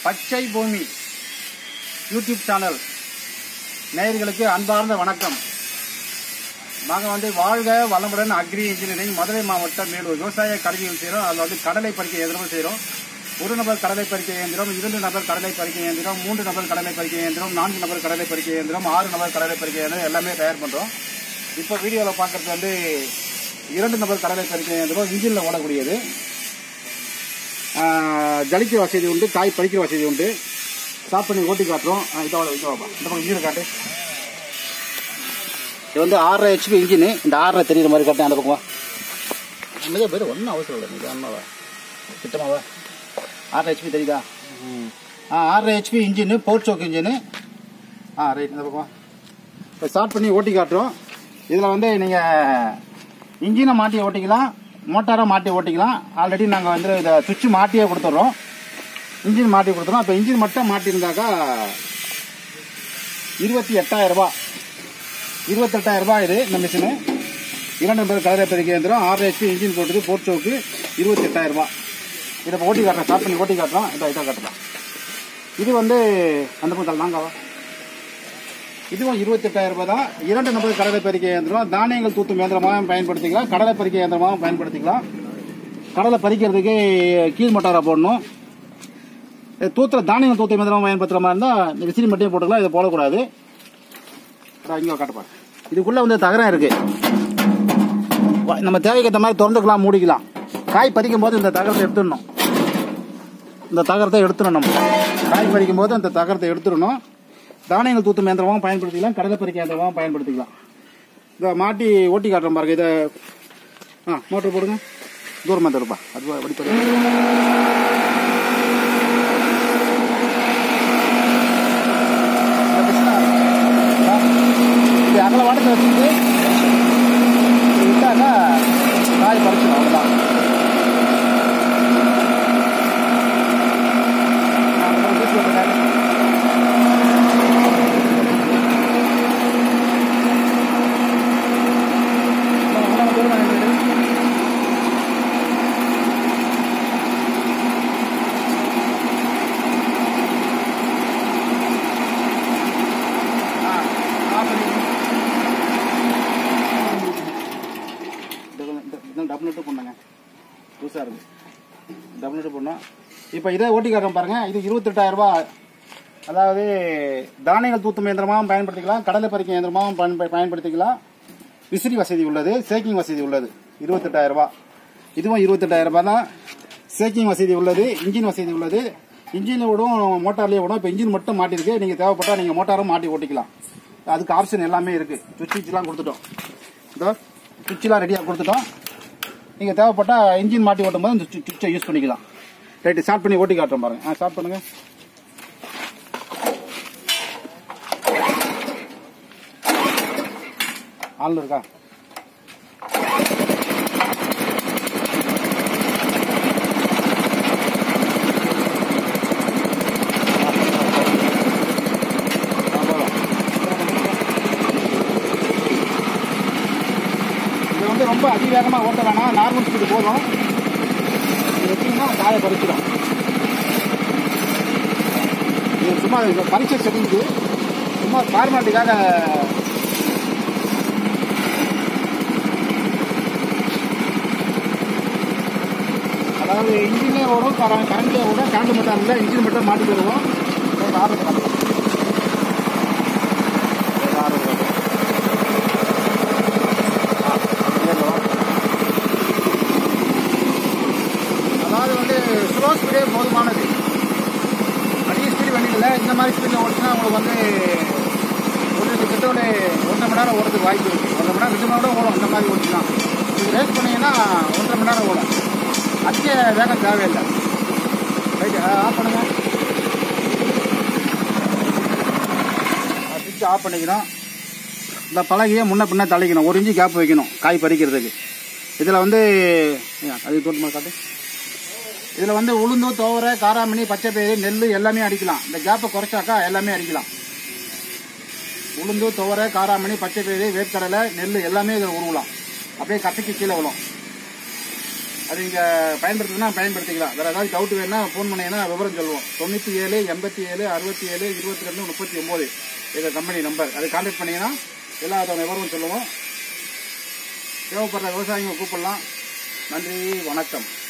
பச்சை பூமி YouTube channel நேயர்களுக்கு அன்பார்ந்த வணக்கம் நாங்கள் வந்து வாழ்க வளமுடன் அக்ரி இன்ஜினியரிங் மதுரை மாவட்டம் மேலூர் விவசாய கல்வியில் செய்கிறோம் அதில் வந்து கடலை பறிக்கை இயந்திரம் செய்கிறோம் ஒரு நபர் கடலை பறிக்கை இயந்திரம் இரண்டு நபர் கடலை பறிக்கை இயந்திரம் மூன்று நபர் கடலை பறிக்கை இயந்திரம் நான்கு நபர் கடலை பறிக்கை இயந்திரம் ஆறு நபர் கடலை பறிக்கை இயந்திரம் எல்லாமே தயார் பண்ணுறோம் இப்போ வீடியோவில் பார்க்குறது வந்து இரண்டு நபர் கடலை பறிக்கை இயந்திரம் இன்ஜினில் ஓடக்கூடியது ஆஹ், ஜலிக்க வசதி உண்டு காய் பறிக்கிற வசதி உண்டு ஸ்டாப் பண்ணி ஓட்டி காட்டுறோம் ஆஹ், இதோ இதோ வா. இந்த பக்கம் இன்ஜினை காட்டு இது வந்து ஆறரை ஹெச்பி இன்ஜினு இந்த ஆறரை தெரியுற மாதிரி காட்டு அந்த பக்கம் வா அமைதியாக போயிடு ஒன்றும் அவசரம் இல்லை இது அம்மாவா கிட்டமாவா ஆறரை ஹெச்பி தெரியுதா ஆ ஆறரை ஹெச்பி இன்ஜினு போர்ட் சோக் இன்ஜினு ஆ ரைட் இந்த பக்கம் வா. இப்போ ஸ்டார்ட் பண்ணி ஓட்டி காட்டுறோம் இதில் வந்து நீங்கள் இன்ஜினை மாட்டி ஓட்டிக்கலாம் மோட்டாரை மாட்டி ஓட்டிக்கலாம் ஆல்ரெடி நாங்கள் வந்து இதை சுவிட்ச் மாட்டியே கொடுத்துட்றோம் இன்ஜின் மாட்டி கொடுத்துறோம் இப்போ இன்ஜின் மட்டும் மாட்டியிருந்தாக்கா இருபத்தி எட்டாயிரம் ரூபாய் இருபத்தெட்டாயிரம் ரூபாய் இது இந்த மிஷினு இரண்டு நம்பர் கலரை பெருக்கி இயந்திரம் ஆறு ஹெச்பி இன்ஜின் போட்டது போர்ட் சோக்கு இருபத்தெட்டாயிரம் ரூபாய் இதை இப்போ ஓட்டி காட்டுறேன் ஸ்டார்ட் பண்ணி ஓட்டி காட்டுறோம் இதை இதை காட்டுறோம் இது வந்து அந்த பக்கம் நாங்காவா இதுவும் இருபத்தெட்டாயிரம் ரூபாய் தான் இரண்டு நபர் கடலை பறிக்கை இயந்திரம் தானியங்கள் தூத்தும் இயந்திரமாகவும் பயன்படுத்திக்கலாம் கடலை பறிக்கை இயந்திரமாகவும் பயன்படுத்திக்கலாம் கடலை பறிக்கிறதுக்கு கீழ் மோட்டாரை போடணும் இது தூத்துற தானியங்கள் தூத்தும் இயந்திரமாக பயன்படுத்துகிற மாதிரி இருந்தால் இந்த விசிறி மட்டும் போட்டுக்கலாம் இதை போடக்கூடாது அப்புறம் இங்கே காட்டுப்பாரு இதுக்குள்ளே வந்து தகரம் இருக்கு வ- நம்ம தேவைக்கு ஏற்ற மாதிரி திறந்துக்கலாம் மூடிக்கலாம் காய் பறிக்கும் போது இந்த தகரத்தை எடுத்துடணும் இந்த தகரத்தை எடுத்துடணும் நம்ம காய் பறிக்கும் போது அந்த தகரத்தை எடுத்துடணும் தானியங்கள் தூத்தும் இயந்திரமாகவும் பயன்படுத்திக்கலாம் கடலை பறிக்க இயந்திரமாகவும் பயன்படுத்திக்கலாம் இதை மாட்டி ஓட்டி காட்டுறோம் பாருங்க இதை ஆ மோட்டர் போடுங்க தூரமாக தருப்பா அது வடிப்படி இது அகல வாடகை வச்சுட்டு இப்படி விட்டாக்கா காய் பறிச்சிடும் அவ்வளோதான் நான் அப்புறம் வீட்டுல போட்டேன். டபுள் நட்டு பண்ணாங்க புதுசாக இருக்கு டபுள் நட்டு பண்ணோம் இப்போ இதை ஓட்டி காட்டுறோம் பாருங்க இது இருபத்தெட்டாயிரம் ரூபாய் அதாவது தானியங்கள் தூத்தும் இயந்திரமாகவும் பயன்படுத்திக்கலாம் கடலை பறிக்கும் இயந்திரமாகவும் பயன்ப- பயன்படுத்திக்கலாம் விசிறி வசதி உள்ளது சேக்கிங் வசதி உள்ளது இருபத்தெட்டாயிரம் ரூபாய் இதுவும் இருபத்தெட்டாயிரம் ரூபாய் தான் சேக்கிங் வசதி உள்ளது இன்ஜின் வசதி உள்ளது இன்ஜினில் விடும் மோட்டார்லேயே விடும் இப்போ இன்ஜின் மட்டும் மாட்டிருக்கு நீங்கள் தேவைப்பட்டால் நீங்கள் மோட்டாரும் மாட்டி ஓட்டிக்கலாம் அதுக்கு ஆப்ஷன் எல்லாமே இருக்குது சுவிட்ச் சுவிட்ச்லாம் கொடுத்துட்டோம் இதோ சுவிட்செலாம் ரெடியாக கொடுத்துட்டோம் நீங்கள் தேவைப்பட்டால் இன்ஜின் மாட்டி ஓட்டும் போது இந்த சுவிட்சை யூஸ் பண்ணிக்கலாம் ரைட்டு ஸ்டார்ட் பண்ணி ஓட்டி காட்டுறோம் பாருங்க ஆ ஸ்டார்ட் பண்ணுங்கள் ஆள் இருக்கா இது வந்து ரொம்ப அதிவேகமாக ஓட்ட வேணாம் நார்மல் ஸ்பீடு போதும் இது வச்சிங்கன்னா காயை பறிச்சிடும் இது சும்மா இது பரீட்சை செடிஞ்சு சும்மா ஃபார்மாலிட்டிக்காக அதாவது இன்ஜினே ஓடும் கரண்ட்லேயே ஓடும் கரண்ட் மட்டும் இல்லை இன்ஜின் மட்டும் மாட்டி தருவோம் ஆர்டர் பண்ணுறோம் ஆர்டர் பண்ணுறோம் அதாவது வந்து ஸ்லோ ஸ்பீடே போதுமானது அதிக ஸ்பீடு வண்டியில் இந்த மாதிரி ஸ்பீடில் ஓடிச்சுன்னா உங்களுக்கு வந்து ஒரு கிட்ட ஒரு ஒன்றரை மணி நேரம் ஓடுறதுக்கு வாய்ப்பு இருக்குது ஒன்றரை மணி நேரம் ரெண்டு மணி நேரம் ஓடும் இந்த மாதிரி ஓடிச்சுன்னா நீங்கள் ரேஸ் பண்ணீங்கன்னா ஒன்றரை மணி நேரம் ஓடும் அதிக வேகம் தேவையில்லை ரைட்டு ஆஃப் பண்ணுங்க சுவிட்ச் ஆஃப் பண்ணிக்கணும் இந்த பலகையை முன்ன பின்ன தள்ளிக்கணும் ஒரு இன்ச்சு கேப் வைக்கணும் காய் பறிக்கிறதுக்கு இதில் வந்து ஏன், அது தோட்டமாக காட்டு இதில் வந்து உளுந்து துவரை காராமணி பச்சை பயிறு நெல் எல்லாமே அடிக்கலாம் இந்த கேப்பை குறைச்சாக்கா எல்லாமே அடிக்கலாம் உளுந்து துவரை காராமணி பச்சை பயிறு வேர்க்கடலை நெல் எல்லாமே இதில் உருவலாம் அப்படியே கட்டைக்கு கீழே விழும் அது நீங்கள் பயன்படுத்துனா பயன்படுத்திக்கலாம் வேறு ஏதாவது டவுட் வேணுன்னா ஃபோன் பண்ணீங்கன்னா விவரம் சொல்லுவோம் தொண்ணூற்றி ஏழு எண்பத்தி ஏழு அறுபத்தி ஏழு இருபத்தி ரெண்டு முப்பத்தி ஒம்பது எங்கள் கம்பெனி நம்பர் அதை கான்டாக்ட் பண்ணீங்கன்னா எல்லா விதமான விவரமும் சொல்லுவோம் தேவைப்படுற விவசாயிங்க கூப்பிடலாம் நன்றி வணக்கம்